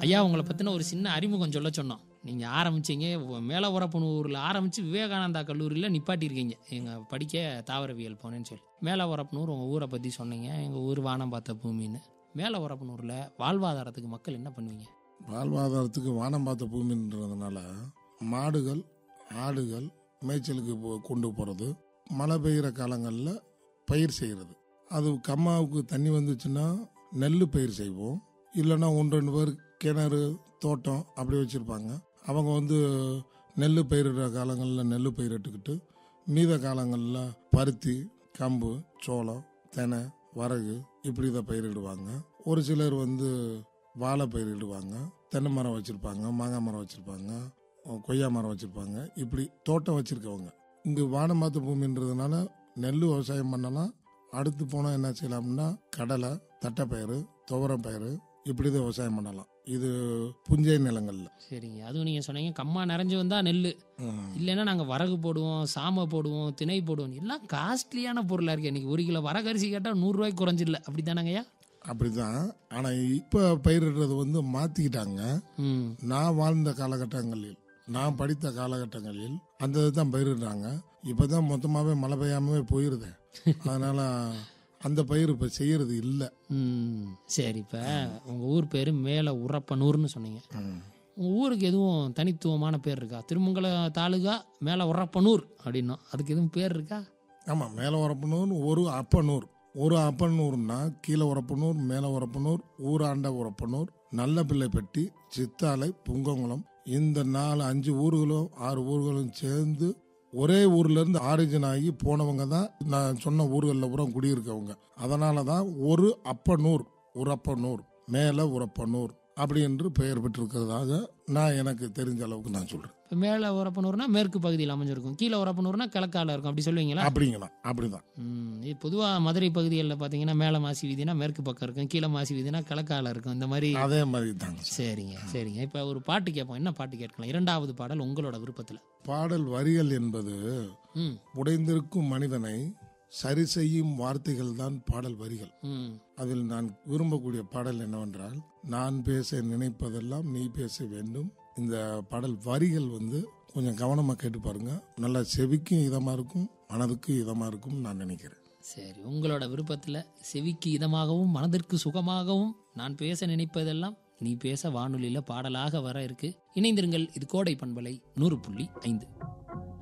ஐயா உங்களை பற்றின ஒரு சின்ன அறிமுகம் சொல்ல சொன்னோம் நீங்கள் ஆரம்பிச்சீங்க மேலே ஊரில் ஆரம்பித்து விவேகானந்தா கல்லூரியில் நிப்பாட்டியிருக்கீங்க எங்கள் படிக்க தாவரவியல் போனேன்னு சொல்லி மேலே உங்கள் ஊரை பற்றி சொன்னீங்க எங்கள் ஊர் வானம் பார்த்த பூமின்னு மேலே உரப்பனூரில் வாழ்வாதாரத்துக்கு மக்கள் என்ன பண்ணுவீங்க வாழ்வாதாரத்துக்கு வானம் பார்த்த பூமின்றதுனால மாடுகள் ஆடுகள் மேய்ச்சலுக்கு போ- கொண்டு போகிறது மழை பெய்கிற காலங்களில் பயிர் செய்கிறது அது கம்மாவுக்கு தண்ணி வந்துச்சுன்னா நெல் பயிர் செய்வோம் இல்லைன்னா ஒன்று ரெண்டு பேர் கிணறு தோட்டம் அப்படி வச்சுருப்பாங்க அவங்க வந்து நெல் பயிரிடுற காலங்களில் நெல் பயிரிட்டுக்கிட்டு மீத காலங்களில் பருத்தி கம்பு சோளம் தெனை வரகு இப்படி தான் பயிரிடுவாங்க ஒரு சிலர் வந்து வாழை பயிரிடுவாங்க தென்னை மரம் வச்சுருப்பாங்க மாங்காய் மரம் வச்சுருப்பாங்க கொய்யா மரம் வச்சுருப்பாங்க இப்படி தோட்டம் வச்சுருக்கவங்க இங்கே வானமாத்து பூமின்றதுனால நெல் விவசாயம் பண்ணலாம் அடுத்து போனால் என்ன செய்யலாம்னா கடலை தட்டைப்பயிறு துவரம் பயிறு இப்படி தான் விவசாயம் பண்ணலாம் இது புஞ்சை நிலங்களில் சரிங்க அதுவும் நீங்கள் சொன்னீங்க கம்மா நிறைஞ்சு வந்தால் நெல் இல்லைன்னா நாங்கள் வரகு போடுவோம் சாமை போடுவோம் திணை போடுவோம் எல்லாம் காஸ்ட்லியான பொருளாக இருக்கு இன்னைக்கு ஒரு கிலோ வரகரிசி கேட்டால் நூறுரூவாய்க்கு குறைஞ்சிடல அப்படி தானங்கய்யா அப்படிதான் ஆனால் இப்போ பயிரிடுறது வந்து மாற்றிக்கிட்டாங்க ம் நான் வாழ்ந்த காலகட்டங்களில் நான் படித்த காலகட்டங்களில் அந்த இதுதான் பயிரிடுறாங்க இப்போ தான் மொத்தமாகவே மழை பெய்யாமவே போயிருது அதனால அந்த பயிர் இப்போ செய்யறது இல்லை ம் சரி இப்போ உங்கள் ஊர் பேர் மேலே உரப்பனூர்னு சொன்னீங்க உங்கள் ஊருக்கு எதுவும் தனித்துவமான பேர் இருக்கா திருமங்கல தாலுகா மேலே உரப்பனூர் அப்படின்னும் அதுக்கு எதுவும் பேர் இருக்கா ஆமாம் மேலே உரப்பனூர் ஒரு அப்பனூர் ஒரு அப்பனூர்னா கீழே உரப்பனூர் மேலே உரப்பனூர் ஊராண்ட உரப்பனூர் நல்ல பிள்ளைப்பட்டி சித்தாலை புங்கங்குளம் இந்த நாலு அஞ்சு ஊர்களும் ஆறு ஊர்களும் சேர்ந்து ஒரே ஊர்ல இருந்து ஆரிஜின் ஆகி போனவங்க தான் நான் சொன்ன ஊர்களில் பூரா குடியிருக்கவங்க அதனால தான் ஒரு அப்பனூர் உரப்பனூர் மேலே உரப்பனூர் அப்படி என்று பெயர் பெற்றிருக்கிறதாக நான் எனக்கு தெரிஞ்ச அளவுக்கு நான் சொல்றேன் இப்போ மேலே உரப்பனூர்னா மேற்கு பகுதியில் அமைஞ்சிருக்கும் கீழே உரப்பனூர்னா கிழக்கால இருக்கும் அப்படி சொல்லுவீங்களா அப்படிங்கண்ணா அப்படிதான் ம் இது பொதுவாக மதுரை பகுதிகளில் பார்த்தீங்கன்னா மேலே மாசி வீதினா மேற்கு பக்கம் இருக்கும் கீழே மாசி வீதினா கிழக்கால இருக்கும் இந்த மாதிரி அதே மாதிரி தாங்க சரிங்க சரிங்க இப்போ ஒரு பாட்டு கேட்போம் என்ன பாட்டு கேட்கலாம் இரண்டாவது பாடல் உங்களோட விருப்பத்தில் பாடல் வரிகள் என்பது ம் உடைந்திருக்கும் மனிதனை சரி செய்யும் வார்த்தைகள் தான் பாடல் வரிகள் ம் அதில் நான் விரும்பக்கூடிய பாடல் என்னவென்றால் நான் பேச நினைப்பதெல்லாம் நீ பேச வேண்டும் இந்த பாடல் வரிகள் வந்து கொஞ்சம் கவனமாக கேட்டு பாருங்க நல்லா செவிக்கும் இதமாக இருக்கும் மனதுக்கும் இதமாக இருக்கும் நான் நினைக்கிறேன் சரி உங்களோட விருப்பத்தில் செவிக்கு இதமாகவும் மனதிற்கு சுகமாகவும் நான் பேச நினைப்பதெல்லாம் நீ பேச வானொலியில் பாடலாக வர இருக்கு இணைந்திருங்கள் இது கோடை பண்பலை நூறு புள்ளி ஐந்து